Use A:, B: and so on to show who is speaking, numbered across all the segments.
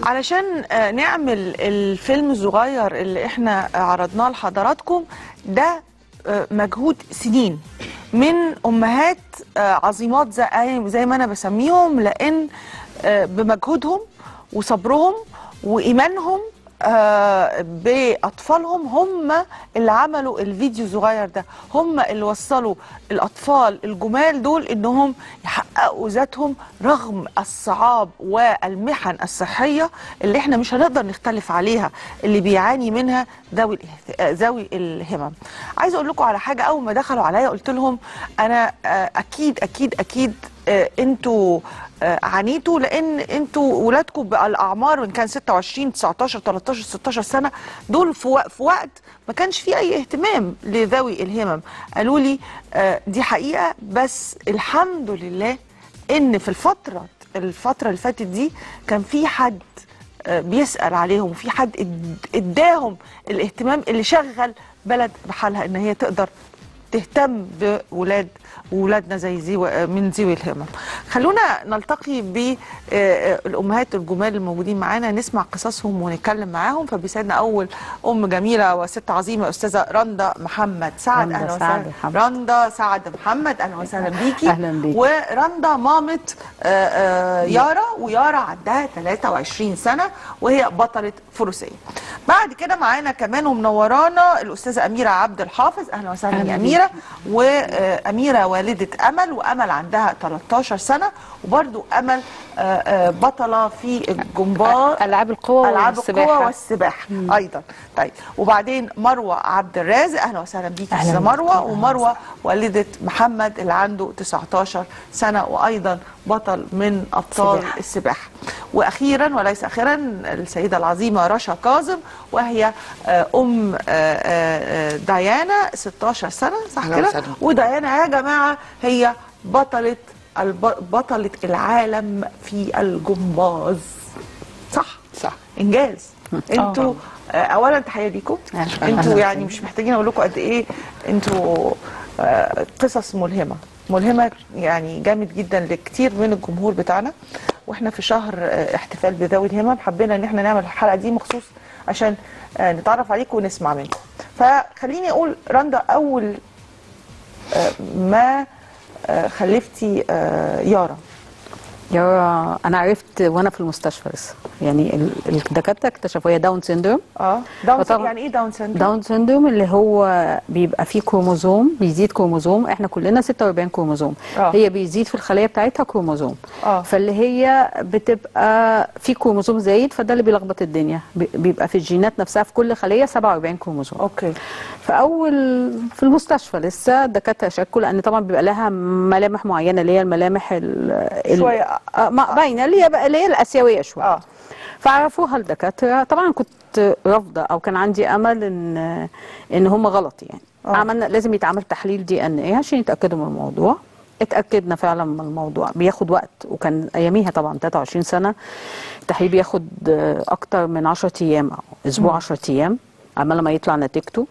A: علشان آه، نعمل الفيلم الصغير اللي احنا عرضناه لحضراتكم ده آه، مجهود سنين من امهات آه، عظيمات زي زي ما انا بسميهم لان آه، بمجهودهم وصبرهم وايمانهم آه، باطفالهم هم اللي عملوا الفيديو الصغير ده هم اللي وصلوا الاطفال الجمال دول انهم يحققوا ذاتهم رغم الصعاب والمحن الصحيه اللي احنا مش هنقدر نختلف عليها اللي بيعاني منها ذوي الاهت- آه، ذوي الهمم عايزه اقول لكم على حاجه اول ما دخلوا عليا قلت لهم انا آه، اكيد اكيد اكيد آه، انتوا آه، عانيتوا لان انتوا ولادكم بقى الاعمار من كان 26 19 13 16 سنه دول في وق- في وقت ما كانش فيه اي اهتمام لذوي الهمم قالوا لي آه، دي حقيقه بس الحمد لله ان في الفتره الفتره اللي فاتت دي كان في حد آه، بيسأل عليهم وفي حد اد- اداهم الاهتمام اللي شغل بلد بحالها ان هي تقدر تهتم بولاد وولادنا زي زي من ذوي الهمم خلونا نلتقي بالامهات الجمال الموجودين معانا نسمع قصصهم ونتكلم معاهم فبيسعدنا اول ام جميله وست عظيمه استاذه رندا محمد سعد
B: رندا
A: اهلا
B: سعد
A: وسهلا
B: محمد.
A: رندا سعد محمد اهلا وسهلا بيكي
B: أهلا بيكي.
A: ورندا مامة آه، آه، يارا ويارا عندها 23 سنة وهي بطلة فروسية بعد كده معانا كمان ومنورانا الأستاذة أميرة عبد الحافظ أهلا وسهلا
B: أهلا
A: يا
B: بيكي.
A: أميرة وأميرة والدة أمل وأمل عندها 13 سنة وبرضو أمل آه، آه، بطلة في الجمباز
B: العاب القوه
A: العاب
B: والسباحه
A: القوى والسباحه ايضا طيب وبعدين مروه عبد الرازق اهلا وسهلا بيكي
B: أهلا
A: استاذه
B: بيكي.
A: مروه
B: أهلا
A: ومروه والده محمد اللي عنده 19 سنه وايضا بطل من ابطال
B: سباحة.
A: السباحه واخيرا وليس اخيرا السيده العظيمه رشا كاظم وهي آه، ام آه، آه، آه، ديانا 16 سنه صح
C: أهلا
A: كده
C: وسهلا.
A: وديانا يا جماعه هي بطله الب- بطله العالم في الجمباز صح
C: صح
A: انجاز انتوا آه، اولا تحيه ليكم
B: أهلا.
A: انتوا
B: أهلا
A: يعني مش محتاجين اقول لكم قد ايه انتوا آه، قصص ملهمه ملهمه يعني جامد جدا لكتير من الجمهور بتاعنا واحنا في شهر آه، احتفال بذوي الهمم حبينا ان احنا نعمل الحلقه دي مخصوص عشان آه، نتعرف عليكم ونسمع منكم فخليني اقول رندا اول آه، ما آه، خلفتي آه، يارا
B: يا انا عرفت وانا في المستشفى لسه يعني ال- الدكاتره اكتشفوا هي داون سيندروم
A: اه داون
B: فطبعا-
A: يعني ايه داون سيندروم
B: داون سيندروم اللي هو بيبقى فيه كروموزوم بيزيد كروموزوم احنا كلنا 46 كروموزوم
A: آه.
B: هي بيزيد في الخليه بتاعتها كروموزوم
A: آه.
B: فاللي هي بتبقى في كروموزوم زايد فده اللي بيلخبط الدنيا بي- بيبقى في الجينات نفسها في كل خليه 47 كروموزوم
A: اوكي
B: فاول في المستشفى لسه الدكاتره شكوا لان طبعا بيبقى لها ملامح معينه اللي هي الملامح ال ال-
A: شوية،
B: آه ما- باينه اللي هي بقى اللي هي الاسيويه شويه
A: اه
B: فعرفوها الدكاتره طبعا كنت رافضه او كان عندي امل ان ان هم غلط يعني
A: آه.
B: عملنا لازم يتعمل تحليل دي ان ايه عشان يتاكدوا من الموضوع اتاكدنا فعلا من الموضوع بياخد وقت وكان اياميها طبعا 23 سنه التحليل بياخد آه، اكتر من 10 ايام او اسبوع 10 ايام عمال ما يطلع نتيجته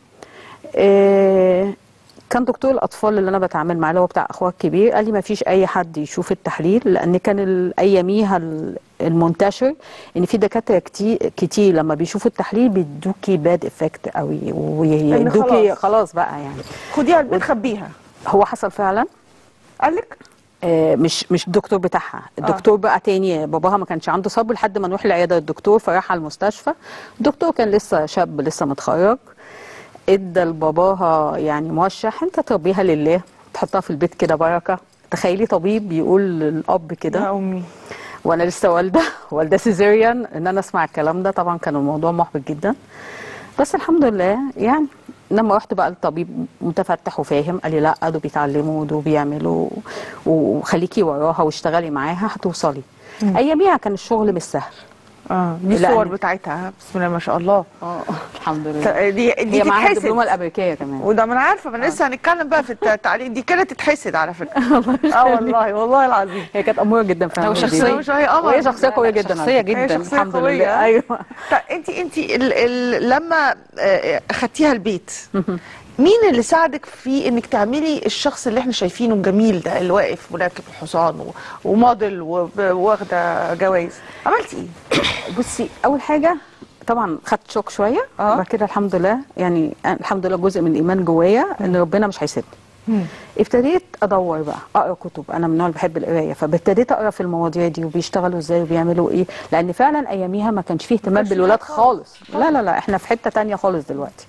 B: آه، كان دكتور الاطفال اللي انا بتعامل معاه اللي هو بتاع اخويا الكبير قال لي ما فيش اي حد يشوف التحليل لان كان ال- اياميها ال- المنتشر ان في دكاتره كتير كتير لما بيشوفوا التحليل بيدوكي باد افكت قوي ويدوكي
A: خلاص.
B: خلاص بقى يعني
A: خديها البيت خبيها
B: هو حصل فعلا
A: قال لك
B: آه، مش مش الدكتور بتاعها الدكتور بقى تاني باباها ما كانش عنده صبر لحد ما نروح لعياده الدكتور فراح على المستشفى الدكتور كان لسه شاب لسه متخرج ادى لباباها يعني موشح انت تربيها لله تحطها في البيت كده بركه تخيلي طبيب يقول للاب كده
A: يا امي
B: وانا لسه والده والده سيزيريان ان انا اسمع الكلام ده طبعا كان الموضوع محبط جدا بس الحمد لله يعني لما رحت بقى الطبيب متفتح وفاهم قال لي لا دول بيتعلموا دول بيعملوا وخليكي وراها واشتغلي معاها هتوصلي اياميها كان الشغل مش سهل
A: اه دي
B: لا،
A: الصور
B: أنا-
A: بتاعتها بسم الله ما شاء الله
B: اه الحمد
A: ت-
B: لله
A: دي دي
B: هي معاها
A: تتحسد
B: الدبلومه الامريكيه كمان
A: وده ما انا عارفه ما انا لسه هنتكلم بقى في التعليق دي كده تتحسد على فكره اه والله والله العظيم
B: هي كانت اموره جدا فعلا
C: هو
B: والدتي.
C: شخصية
A: مش هي قمر
B: وهي شخصيه قويه جدا
C: شخصية
B: على فكرة.
C: جدا.
A: هي شخصية
B: الحمد
A: قوية.
B: لله ايوه
A: طيب انت انت ال ال لما آه، اخدتيها البيت مين اللي ساعدك في انك تعملي الشخص اللي احنا شايفينه الجميل ده اللي واقف وراكب الحصان و- وموديل وب- واخده جوائز عملتي ايه
B: بصي اول حاجه طبعا خدت شوك شويه
A: آه.
B: بعد كده الحمد لله يعني أنا الحمد لله جزء من الايمان جوايا ان ربنا مش هيسيبني ابتديت ادور بقى اقرا كتب انا من النوع اللي بحب القرايه فابتديت اقرا في المواضيع دي وبيشتغلوا ازاي وبيعملوا ايه لان فعلا اياميها ما كانش فيه اهتمام
A: كانش فيه
B: بالولاد
A: خالص.
B: خالص لا لا لا احنا في حته تانية خالص دلوقتي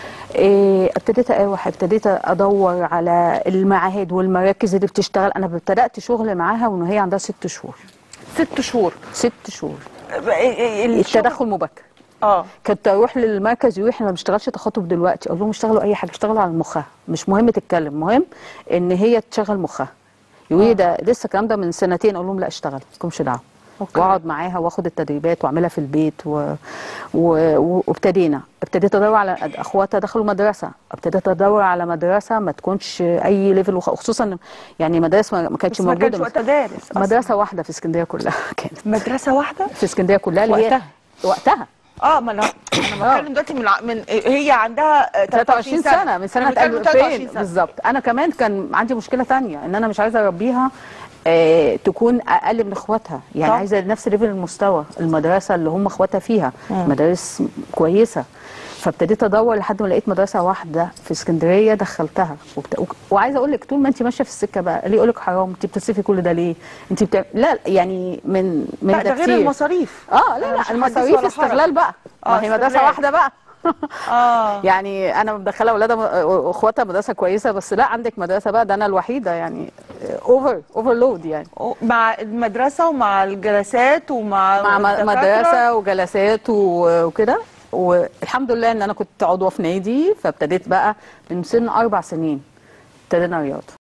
B: إيه ابتديت اروح ابتديت ادور على المعاهد والمراكز اللي بتشتغل انا ابتدات شغل معاها وان هي عندها ست شهور
A: ست شهور
B: ست شهور
A: الشغل-
B: التدخل مبكر
A: اه
B: كنت اروح للمركز يقول احنا ما بنشتغلش تخاطب دلوقتي اقول لهم اشتغلوا اي حاجه اشتغلوا على مخها مش مهم تتكلم مهم ان هي تشغل مخها يقولوا لي ده لسه الكلام ده من سنتين اقول لهم لا اشتغل مالكمش دعوه
A: أوكي.
B: واقعد معاها واخد التدريبات واعملها في البيت و... و... و- وابتدينا ابتديت ادور على اخواتها دخلوا مدرسه ابتديت ادور على مدرسه ما تكونش اي ليفل وخ- خصوصا يعني مدارس ما ما كانتش
A: بس ما
B: موجوده
A: كانش وقت مدارس أصلاً.
B: مدرسه واحده في اسكندريه كلها كانت
A: مدرسه واحده
B: في اسكندريه كلها اللي هي
A: وقتها.
B: وقتها
A: اه ما انا انا بتكلم دلوقتي من, ع- من هي عندها آه،
B: 23 سنة من سنة
A: أنا بتكلم 23
B: 2000
A: سنة.
B: بالظبط أنا كمان كان عندي مشكلة تانية إن أنا مش عايزة أربيها آه تكون أقل من إخواتها يعني
A: طب.
B: عايزة نفس ليفل المستوى المدرسة اللي هم إخواتها فيها
A: مم.
B: مدارس كويسة فابتديت ادور لحد ما لقيت مدرسه واحده في اسكندريه دخلتها وبت... و... وعايزه اقول لك طول ما انت ماشيه في السكه بقى ليه يقول لك حرام انت بتصرفي كل ده ليه انت بتع... لا يعني من من
A: لا ده
B: ده
A: غير
B: كتير
A: المصاريف
B: اه لا
A: أنا
B: لا
A: مش حديث
B: المصاريف
A: ولا حرج.
B: استغلال بقى
A: آه،
B: ما هي مدرسه
A: استغلال.
B: واحده بقى
A: اه
B: يعني انا مدخله اولادها م- اخواتها مدرسه كويسه بس لا عندك مدرسه بقى ده انا الوحيده يعني اوفر اوفرلود يعني
A: مع المدرسه ومع الجلسات ومع
B: مع م-
A: الدكاترة.
B: مدرسه وجلسات و- وكده والحمد لله ان انا كنت عضوه في نادي فابتديت بقى من سن اربع سنين ابتدينا رياضه